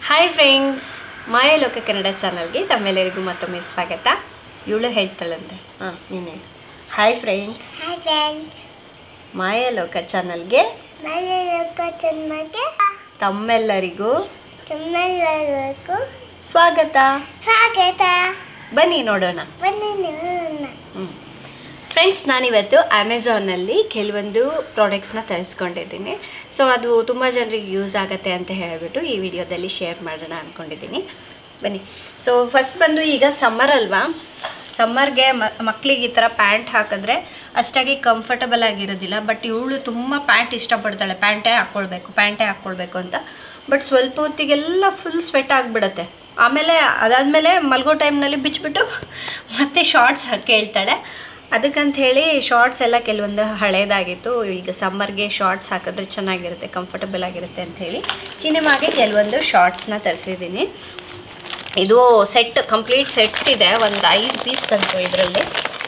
Hi friends ಮಾಯಲೋಕ Kannada ಚಾನಲ್ಗೆ ತಮ್ಮೆಲ್ಲರಿಗೂ ಮತ್ತೊಮ್ಮೆ ಸ್ವಾಗತ ಇವಳು ಹೇಳ್ತಾಳಂತೆ ಹಾಂ ನೀನು hi friends hi friends Mayaloka ಚಾನಲ್ಗೆ ಮಳೆ ಚೆನ್ನಕ್ಕೆ ತಮ್ಮೆಲ್ಲರಿಗೂ ತಮ್ಮೆಲ್ಲರಿಗೂ ಸ್ವಾಗತ ಸ್ವಾಗತ ಬನ್ನಿ ನೋಡೋಣ ಬನ್ನಿ ನೋಡೋಣ. ಫ್ರೆಂಡ್ಸ್ ನಾನಿವತ್ತು ಅಮೆಝಾನಲ್ಲಿ ಕೆಲವೊಂದು ಪ್ರಾಡಕ್ಟ್ಸ್ನ ತರಿಸ್ಕೊಂಡಿದ್ದೀನಿ ಸೊ ಅದು ತುಂಬ ಜನರಿಗೆ ಯೂಸ್ ಆಗುತ್ತೆ ಅಂತ ಹೇಳಿಬಿಟ್ಟು ಈ ವಿಡಿಯೋದಲ್ಲಿ ಶೇರ್ ಮಾಡೋಣ ಅಂದ್ಕೊಂಡಿದ್ದೀನಿ ಬನ್ನಿ ಸೊ ಫಸ್ಟ್ ಬಂದು ಈಗ ಸಮ್ಮರ್ ಅಲ್ವಾ ಸಮ್ಮರ್ಗೆ ಮಕ್ಕಳಿಗೆ ಈ ಥರ ಪ್ಯಾಂಟ್ ಹಾಕಿದ್ರೆ ಅಷ್ಟಾಗಿ ಕಂಫರ್ಟಬಲ್ ಆಗಿರೋದಿಲ್ಲ ಬಟ್ ಇವಳು ತುಂಬ ಪ್ಯಾಂಟ್ ಇಷ್ಟಪಡ್ತಾಳೆ ಪ್ಯಾಂಟೇ ಹಾಕ್ಕೊಳ್ಬೇಕು ಪ್ಯಾಂಟೇ ಹಾಕ್ಕೊಳ್ಬೇಕು ಅಂತ ಬಟ್ ಸ್ವಲ್ಪ ಹೊತ್ತಿಗೆಲ್ಲ ಫುಲ್ ಸ್ವೆಟ್ ಆಗಿಬಿಡುತ್ತೆ ಆಮೇಲೆ ಅದಾದಮೇಲೆ ಮಲ್ಗೋ ಟೈಮ್ನಲ್ಲಿ ಬಿಚ್ಚಿಬಿಟ್ಟು ಮತ್ತೆ ಶಾರ್ಟ್ಸ್ ಕೇಳ್ತಾಳೆ ಅದಕ್ಕಂತ ಹೇಳಿ ಶಾರ್ಟ್ಸ್ ಎಲ್ಲ ಕೆಲವೊಂದು ಹಳೇದಾಗಿತ್ತು ಈಗ ಸಮ್ಮರ್ಗೆ ಶಾರ್ಟ್ಸ್ ಹಾಕಿದ್ರೆ ಚೆನ್ನಾಗಿರುತ್ತೆ ಕಂಫರ್ಟಬಲ್ ಆಗಿರುತ್ತೆ ಅಂತ ಹೇಳಿ ಸಿನಿಮಾಗೆ ಕೆಲವೊಂದು ಶಾರ್ಟ್ಸ್ನ ತರಿಸಿದ್ದೀನಿ ಇದು ಸೆಟ್ ಕಂಪ್ಲೀಟ್ ಸೆಟ್ ಇದೆ ಒಂದು ಐದು ಪೀಸ್ ಬಂತು ಇದರಲ್ಲಿ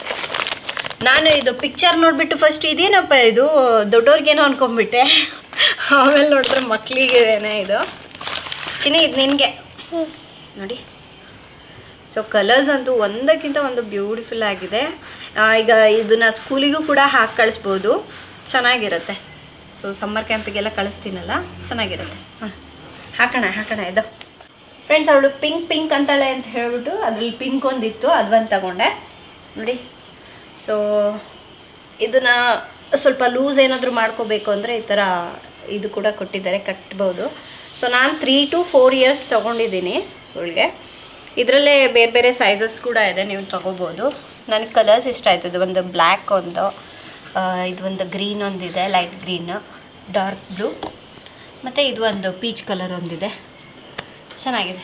ನಾನು ಇದು ಪಿಕ್ಚರ್ ನೋಡಿಬಿಟ್ಟು ಫಸ್ಟ್ ಇದೇನಪ್ಪ ಇದು ದೊಡ್ಡವ್ರಿಗೇನೋ ಅನ್ಕೊಂಡ್ಬಿಟ್ಟೆ ಆಮೇಲೆ ನೋಡಿದ್ರೆ ಮಕ್ಕಳಿಗೇನೆ ಇದು ಚಿನ್ನಿ ಇದು ನಿನಗೆ ಹ್ಮ್. ನೋಡಿ ಸೊ ಕಲರ್ಸ್ ಅಂತೂ ಒಂದಕ್ಕಿಂತ ಒಂದು ಬ್ಯೂಟಿಫುಲ್ ಆಗಿದೆ ಆ, ಈಗ ಇದನ್ನ ಸ್ಕೂಲಿಗೂ ಕೂಡ ಹಾಕಿ ಕಳಿಸ್ಬೋದು ಚೆನ್ನಾಗಿರುತ್ತೆ ಸೊ ಸಮ್ಮರ್ ಕ್ಯಾಂಪಿಗೆಲ್ಲ ಕಳಿಸ್ತೀನಲ್ಲ ಚೆನ್ನಾಗಿರುತ್ತೆ ಹಾಂ ಹಾಕೋಣ ಹಾಕೋಣ ಇದು ಫ್ರೆಂಡ್ಸ್ ಅವಳು ಪಿಂಕ್ ಪಿಂಕ್ ಅಂತಾಳೆ ಅಂತ ಹೇಳ್ಬಿಟ್ಟು ಅದ್ರಲ್ಲಿ ಪಿಂಕ್ ಒಂದಿತ್ತು ಅದು ಒಂದು ತಗೊಂಡೆ ನೋಡಿ ಸೊ ಇದನ್ನ ಸ್ವಲ್ಪ ಲೂಸ್ ಏನಾದರೂ ಮಾಡ್ಕೋಬೇಕು ಅಂದರೆ ಈ ಥರ ಇದು ಕೂಡ ಕೊಟ್ಟಿದ್ದಾರೆ ಕಟ್ಬೋದು ಸೊ ನಾನು ತ್ರೀ ಟು ಫೋರ್ ಇಯರ್ಸ್ ತೊಗೊಂಡಿದ್ದೀನಿ ಇವಳಿಗೆ ಇದರಲ್ಲೇ ಬೇರೆ ಬೇರೆ ಸೈಜಸ್ ಕೂಡ ಇದೆ ನೀವು ತೊಗೋಬೋದು ನನಗೆ ಕಲರ್ಸ್ ಇಷ್ಟ ಆಯಿತು ಇದು ಒಂದು ಬ್ಲ್ಯಾಕ್ ಒಂದು ಆ, ಇದು ಒಂದು ಗ್ರೀನ್ ಒಂದಿದೆ ಲೈಟ್ ಗ್ರೀನ್ ಡಾರ್ಕ್ ಬ್ಲೂ ಮತ್ತು ಇದು ಒಂದು ಪೀಚ್ ಕಲರ್ ಒಂದಿದೆ ಚೆನ್ನಾಗಿದೆ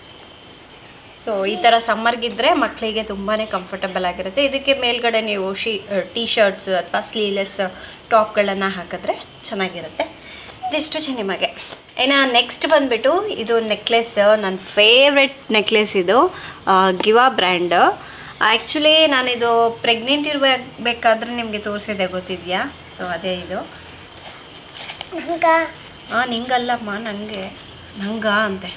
ಸೊ ಈ ಥರ ಸಮ್ಮರ್ಗಿದ್ರೆ ಮಕ್ಕಳಿಗೆ ತುಂಬಾ ಕಂಫರ್ಟಬಲ್ ಆಗಿರುತ್ತೆ ಇದಕ್ಕೆ ಮೇಲ್ಗಡೆ ನೀವು ಶೀ ಟೀ ಶರ್ಟ್ಸ್ ಅಥವಾ ಸ್ಲೀವ್ಲೆಸ್ ಟಾಪ್ಗಳನ್ನು ಹಾಕಿದ್ರೆ ಚೆನ್ನಾಗಿರುತ್ತೆ ಇದಿಷ್ಟು ಸಿನಿಮಾಗೆ ಇನ್ನು ನೆಕ್ಸ್ಟ್ ಬಂದುಬಿಟ್ಟು ಇದು ನೆಕ್ಲೆಸ್ ನನ್ನ ಫೇವ್ರೆಟ್ ನೆಕ್ಲೆಸ್ ಇದು ಗಿವಾ ಬ್ರ್ಯಾಂಡ್ ಆ್ಯಕ್ಚುಲಿ ನಾನಿದು ಪ್ರೆಗ್ನೆಂಟ್ ಇರಬೇಕಾದ್ರೆ ನಿಮಗೆ ತೋರಿಸಿದೆ ಗೊತ್ತಿದೆಯಾ ಸೊ ಅದೇ ಇದು ನಂಗ ಹಾಂ ನಿಂಗಲ್ಲಮ್ಮ ನನಗೆ ನಂಗ ಅಂತೆ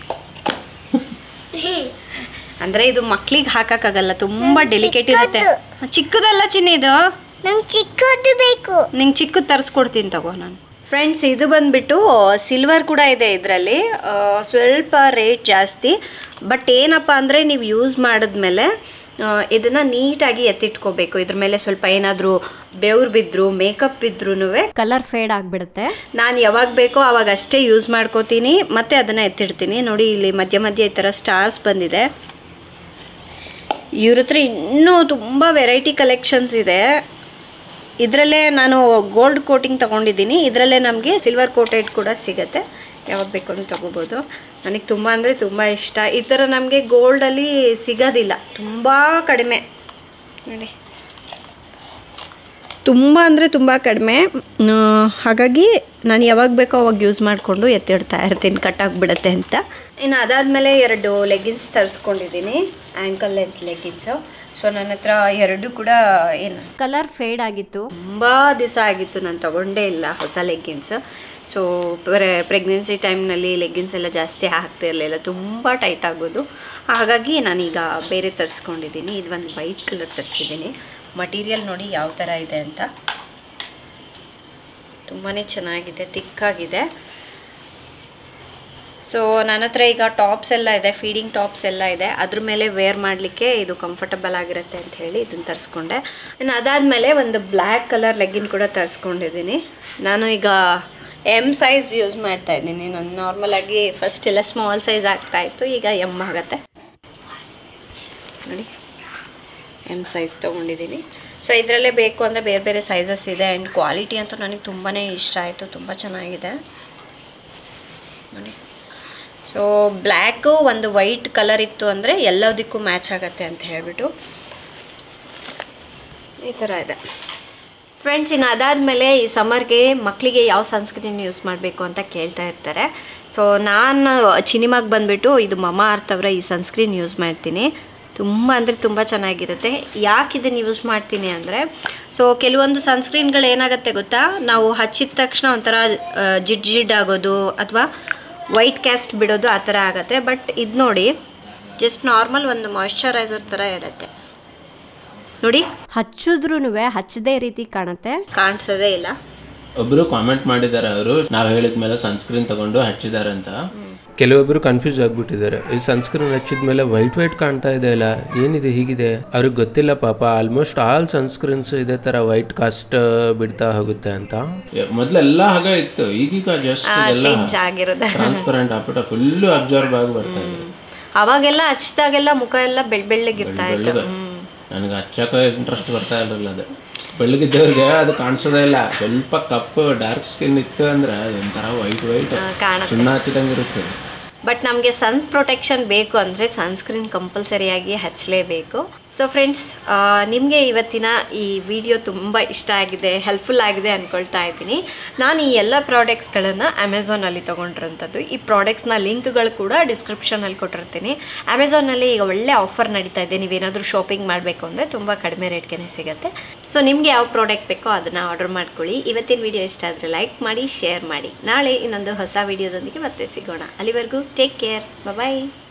ಅಂದರೆ ಇದು ಮಕ್ಳಿಗೆ ಹಾಕಕ್ಕಾಗಲ್ಲ ತುಂಬ ಡೆಲಿಕೇಟ್ ಇರುತ್ತೆ ಚಿಕ್ಕದಲ್ಲ ಚಿನ್ನಿ ಇದು ನಂಗೆ ಚಿಕ್ಕದು ಬೇಕು ನಿಂಗೆ ಚಿಕ್ಕದು ತರಿಸ್ಕೊಡ್ತೀನಿ ತಗೋ ನಾನು ಫ್ರೆಂಡ್ಸ್ ಇದು ಬಂದುಬಿಟ್ಟು ಸಿಲ್ವರ್ ಕೂಡ ಇದೆ ಇದರಲ್ಲಿ ಸ್ವಲ್ಪ ರೇಟ್ ಜಾಸ್ತಿ ಬಟ್ ಏನಪ್ಪ ಅಂದರೆ ನೀವು ಯೂಸ್ ಮಾಡಿದ್ಮೇಲೆ ಇದನ್ನು ನೀಟಾಗಿ ಎತ್ತಿಟ್ಕೋಬೇಕು ಇದ್ರ ಮೇಲೆ ಸ್ವಲ್ಪ ಏನಾದರೂ ಬೆವ್ರು ಬಿದ್ದರು ಮೇಕಪ್ ಬಿದ್ರೂ ಕಲರ್ ಫೇಡ್ ಆಗಿಬಿಡುತ್ತೆ ನಾನು ಯಾವಾಗ ಬೇಕೋ ಆವಾಗ ಅಷ್ಟೇ ಯೂಸ್ ಮಾಡ್ಕೋತೀನಿ ಮತ್ತು ಅದನ್ನು ಎತ್ತಿಡ್ತೀನಿ ನೋಡಿ ಇಲ್ಲಿ ಮಧ್ಯ ಮಧ್ಯ ಈ ಥರ ಸ್ಟಾರ್ಸ್ ಬಂದಿದೆ ಇವ್ರ ಹತ್ರ ಇನ್ನೂ ತುಂಬ ವೆರೈಟಿ ಕಲೆಕ್ಷನ್ಸ್ ಇದೆ ಇದರಲ್ಲೇ ನಾನು ಗೋಲ್ಡ್ ಕೋಟಿಂಗ್ ತೊಗೊಂಡಿದ್ದೀನಿ ಇದರಲ್ಲೇ ನಮಗೆ ಸಿಲ್ವರ್ ಕೋಟೆಡ್ ಕೂಡ ಸಿಗುತ್ತೆ ಯಾವಾಗ ಬೇಕು ಅಂತ ತೊಗೋಬೋದು ನನಗೆ ತುಂಬ ಅಂದರೆ ತುಂಬ ಇಷ್ಟ ಈ ಥರ ನಮಗೆ ಗೋಲ್ಡಲ್ಲಿ ಸಿಗೋದಿಲ್ಲ ತುಂಬ ಕಡಿಮೆ ನೋಡಿ ತುಂಬ ಅಂದರೆ ತುಂಬ ಕಡಿಮೆ ಆ, ಹಾಗಾಗಿ ನಾನು ಯಾವಾಗ ಬೇಕೋ ಅವಾಗ ಯೂಸ್ ಮಾಡಿಕೊಂಡು ಎತ್ತಿಡ್ತಾ ಇರ್ತೀನಿ ಕಟ್ಟಾಗ್ಬಿಡುತ್ತೆ ಅಂತ ಇನ್ನು ಅದಾದಮೇಲೆ ಎರಡು ಲೆಗಿನ್ಸ್ ತರಿಸ್ಕೊಂಡಿದ್ದೀನಿ ಆ್ಯಂಕಲ್ ಲೆಂತ್ ಲೆಗಿನ್ಸು ಸೊ ನನ್ನ ಹತ್ರ ಎರಡು ಕೂಡ ಏನು ಕಲರ್ ಫೇಡ್ ಆಗಿತ್ತು ತುಂಬ ದಿವಸ ಆಗಿತ್ತು ನಾನು ತಗೊಂಡೇ ಇಲ್ಲ ಹೊಸ ಲೆಗ್ಗಿನ್ಸ್ ಸೊ ಪ್ರೆಗ್ನೆನ್ಸಿ ಟೈಮ್ನಲ್ಲಿ ಲೆಗ್ಗಿನ್ಸ್ ಎಲ್ಲ ಜಾಸ್ತಿ ಹಾಕ್ತಿರಲಿಲ್ಲ ತುಂಬ ಟೈಟ್ ಆಗೋದು ಹಾಗಾಗಿ ನಾನೀಗ ಬೇರೆ ತರಿಸ್ಕೊಂಡಿದ್ದೀನಿ ಇದು ಒಂದು ವೈಟ್ ಕಲರ್ ತರಿಸಿದ್ದೀನಿ ಮಟೀರಿಯಲ್ ನೋಡಿ ಯಾವ ಥರ ಇದೆ ಅಂತ ತುಂಬಾ ಚೆನ್ನಾಗಿದೆ ತಿಕ್ಕಾಗಿದೆ ಸೊ ನನ್ನ ಹತ್ರ ಈಗ ಟಾಪ್ಸ್ ಎಲ್ಲ ಇದೆ ಫೀಡಿಂಗ್ ಟಾಪ್ಸ್ ಎಲ್ಲ ಇದೆ ಅದ್ರ ಮೇಲೆ ವೇರ್ ಮಾಡಲಿಕ್ಕೆ ಇದು ಕಂಫರ್ಟಬಲ್ ಆಗಿರುತ್ತೆ ಅಂತ ಹೇಳಿ ಇದನ್ನು ತರಿಸ್ಕೊಂಡೆ ಇನ್ನು ಅದಾದಮೇಲೆ ಒಂದು ಬ್ಲ್ಯಾಕ್ ಕಲರ್ ಲೆಗ್ಗಿನ್ ಕೂಡ ತರಿಸ್ಕೊಂಡಿದ್ದೀನಿ ನಾನು ಈಗ ಎಮ್ ಸೈಜ್ ಯೂಸ್ ಮಾಡ್ತಾ ಇದ್ದೀನಿ ನಾನು ನಾರ್ಮಲಾಗಿ ಫಸ್ಟ್ ಎಲ್ಲ ಸ್ಮಾಲ್ ಸೈಜ್ ಆಗ್ತಾಯಿತ್ತು ಈಗ ಎಮ್ ಆಗುತ್ತೆ ನೋಡಿ ಎಮ್ ಸೈಜ್ ತೊಗೊಂಡಿದ್ದೀನಿ ಸೊ ಇದರಲ್ಲೇ ಬೇಕು ಅಂದರೆ ಬೇರೆ ಬೇರೆ ಸೈಜಸ್ ಇದೆ ಆ್ಯಂಡ್ ಕ್ವಾಲಿಟಿ ಅಂತೂ ನನಗೆ ತುಂಬಾ ಇಷ್ಟ ಆಯಿತು ತುಂಬ ಚೆನ್ನಾಗಿದೆ ನೋಡಿ ಸೊ ಬ್ಲ್ಯಾಕು ಒಂದು ವೈಟ್ ಕಲರ್ ಇತ್ತು ಅಂದರೆ ಎಲ್ಲದಕ್ಕೂ ಮ್ಯಾಚ್ ಆಗುತ್ತೆ ಅಂತ ಹೇಳ್ಬಿಟ್ಟು ಈ ಥರ ಇದೆ ಫ್ರೆಂಡ್ಸ್ ಇನ್ನು ಅದಾದಮೇಲೆ ಈ ಸಮ್ಮರ್ಗೆ ಮಕ್ಕಳಿಗೆ ಯಾವ ಸನ್ಸ್ಕ್ರೀನ್ ಯೂಸ್ ಮಾಡಬೇಕು ಅಂತ ಕೇಳ್ತಾ ಇರ್ತಾರೆ ಸೊ ನಾನು ಸಿನಿಮಾಗೆ ಬಂದುಬಿಟ್ಟು ಇದು ಮಮಾ ಅರ್ತ್ ಅವರ ಈ ಸನ್ಸ್ಕ್ರೀನ್ ಯೂಸ್ ಮಾಡ್ತೀನಿ ತುಂಬ ಅಂದರೆ ತುಂಬ ಚೆನ್ನಾಗಿರುತ್ತೆ ಯಾಕೆ ಇದನ್ನು ಯೂಸ್ ಮಾಡ್ತೀನಿ ಅಂದರೆ ಸೊ ಕೆಲವೊಂದು ಸನ್ಸ್ಕ್ರೀನ್ಗಳು ಏನಾಗುತ್ತೆ ಗೊತ್ತಾ ನಾವು ಹಚ್ಚಿದ ತಕ್ಷಣ ಒಂಥರ ಆ, ಜಿಡ್ ಜಿಡ್ ಆಗೋದು ಅಥವಾ ವೈಟ್ ಕ್ಯಾಸ್ಟ್ ಬಿಡೋದು ಆ ಥರ ಆಗುತ್ತೆ ಬಟ್ ಇದು ನೋಡಿ ಜಸ್ಟ್ ನಾರ್ಮಲ್ ಒಂದು ಮಾಯ್ಶ್ಚರೈಸರ್ ಥರ ಇರುತ್ತೆ ನೋಡಿ ಹಚ್ಚಿದ್ರೂ ಹಚ್ಚದೇ ರೀತಿ ಕಾಣುತ್ತೆ ಕಾಣಿಸೋದೇ ಇಲ್ಲ ಒಬ್ರು ಕಾಮೆಂಟ್ ಮಾಡಿದ್ದಾರೆ ಅವರು ನಾವು ಹೇಳಿದ ಮೇಲೆ ಸನ್ಸ್ಕ್ರೀನ್ ತಗೊಂಡು ಹಚ್ಚಿದ್ದಾರೆ ಅಂತ ಕೆಲವೊಬ್ಬರು ಕನ್ಫ್ಯೂಸ್ ಆಗ್ಬಿಟ್ಟಿದ್ದಾರೆ ಈ ಸನ್ಸ್ಕ್ರೀನ್ ಹಚ್ಚಿದ ಮೇಲೆ ವೈಟ್ ವೈಟ್ ಕಾಣ್ತಾ ಇದೆ ಅಲ್ಲ ಏನಿದೆ ಹೀಗಿದೆ ಅವ್ರಿಗೆ ಗೊತ್ತಿಲ್ಲ ಪಾಪ ಆಲ್ಮೋಸ್ಟ್ ಆಲ್ ಸನ್ಸ್ಕ್ರೀನ್ಸ್ ಇದೇ ತರ ವೈಟ್ ಕಾಸ್ಟ್ ಬಿಡ್ತಾ ಹೋಗುತ್ತೆ ಅಂತ ಮೊದ್ಲೆಲ್ಲ ಹಾಗೆ ಇತ್ತು ಈಗೀಗ ಜಸ್ಟ್ ಚೇಂಜ್ ಆಗಿರೋದು ಟ್ರಾನ್ಸ್ಪರೆಂಟ್ ಆಗ್ಬಿಟ್ಟು ಫುಲ್ಲು ಅಬ್ಸರ್ವ್ ಆಗಿ ಬರ್ತಾ ಇದೆ ಅವಾಗೆಲ್ಲ ಹಚ್ಚಿದಾಗೆಲ್ಲ ಮುಖ ಎಲ್ಲ ಬೆಳ್ ಬೆಳ್ಳಗಿರ್ತಾ ಇತ್ತು ಬೆಳ್ಳಗೆ ನನಗೆ ಹಚ್ಚಕ್ಕೆ ಇಂಟ್ರೆಸ್ಟ್ ಬರ್ತಾ ಇರಲಿಲ್ಲ ಅದು ಬೆಳ್ಳಗಿದ್ದವ್ರಿಗೆ ಅದು ಕಾಣಿಸೋದೇ ಇಲ್ಲ ಸ್ವಲ್ಪ ಕಪ್ಪು ಡಾರ್ಕ್ ಸ್ಕಿನ್ ಇತ್ತು ಅಂದ್ರೆ ಅದೊಂಥರ ವೈಟ್ ವೈಟ್ ಕಾಣುತ್ತೆ ಸುಣ್ಣ ಹಚ್ಚಿದಂಗೆ ಇರುತ್ತೆ ಬಟ್ ನಮಗೆ ಸನ್ ಪ್ರೊಟೆಕ್ಷನ್ ಬೇಕು ಅಂದರೆ ಸನ್ಸ್ಕ್ರೀನ್ ಕಂಪಲ್ಸರಿಯಾಗಿ ಹಚ್ಚಲೇಬೇಕು ಸೊ ಫ್ರೆಂಡ್ಸ್ ನಿಮಗೆ ಇವತ್ತಿನ ಈ ವಿಡಿಯೋ ತುಂಬ ಇಷ್ಟ ಆಗಿದೆ ಹೆಲ್ಪ್ಫುಲ್ ಆಗಿದೆ ಅಂದ್ಕೊಳ್ತಾ ಇದ್ದೀನಿ ನಾನು ಈ ಎಲ್ಲ ಪ್ರಾಡಕ್ಟ್ಸ್ಗಳನ್ನು ಅಮೆಝಾನಲ್ಲಿ ತೊಗೊಂಡಿರೋಂಥದ್ದು ಈ ಪ್ರಾಡಕ್ಟ್ಸ್ನ ಲಿಂಕ್ಗಳು ಕೂಡ ಡಿಸ್ಕ್ರಿಪ್ಷನಲ್ಲಿ ಕೊಟ್ಟಿರ್ತೀನಿ ಅಮೆಝಾನಲ್ಲಿ ಈಗ ಒಳ್ಳೆ ಆಫರ್ ನಡೀತಾ ಇದೆ ನೀವೇನಾದರೂ ಶಾಪಿಂಗ್ ಮಾಡಬೇಕು ಅಂದರೆ ತುಂಬ ಕಡಿಮೆ ರೇಟ್ಗೆ ಸಿಗುತ್ತೆ ಸೊ ನಿಮಗೆ ಯಾವ ಪ್ರಾಡಕ್ಟ್ ಬೇಕೋ ಅದನ್ನು ಆರ್ಡರ್ ಮಾಡ್ಕೊಳ್ಳಿ ಇವತ್ತಿನ ವಿಡಿಯೋ ಇಷ್ಟ ಆದರೆ ಲೈಕ್ ಮಾಡಿ ಶೇರ್ ಮಾಡಿ ನಾಳೆ ಇನ್ನೊಂದು ಹೊಸ ವಿಡಿಯೋದೊಂದಿಗೆ ಮತ್ತೆ ಸಿಗೋಣ ಅಲ್ಲಿವರೆಗೂ ಟೇಕ್ ಕೇರ್ ಬಾಯ್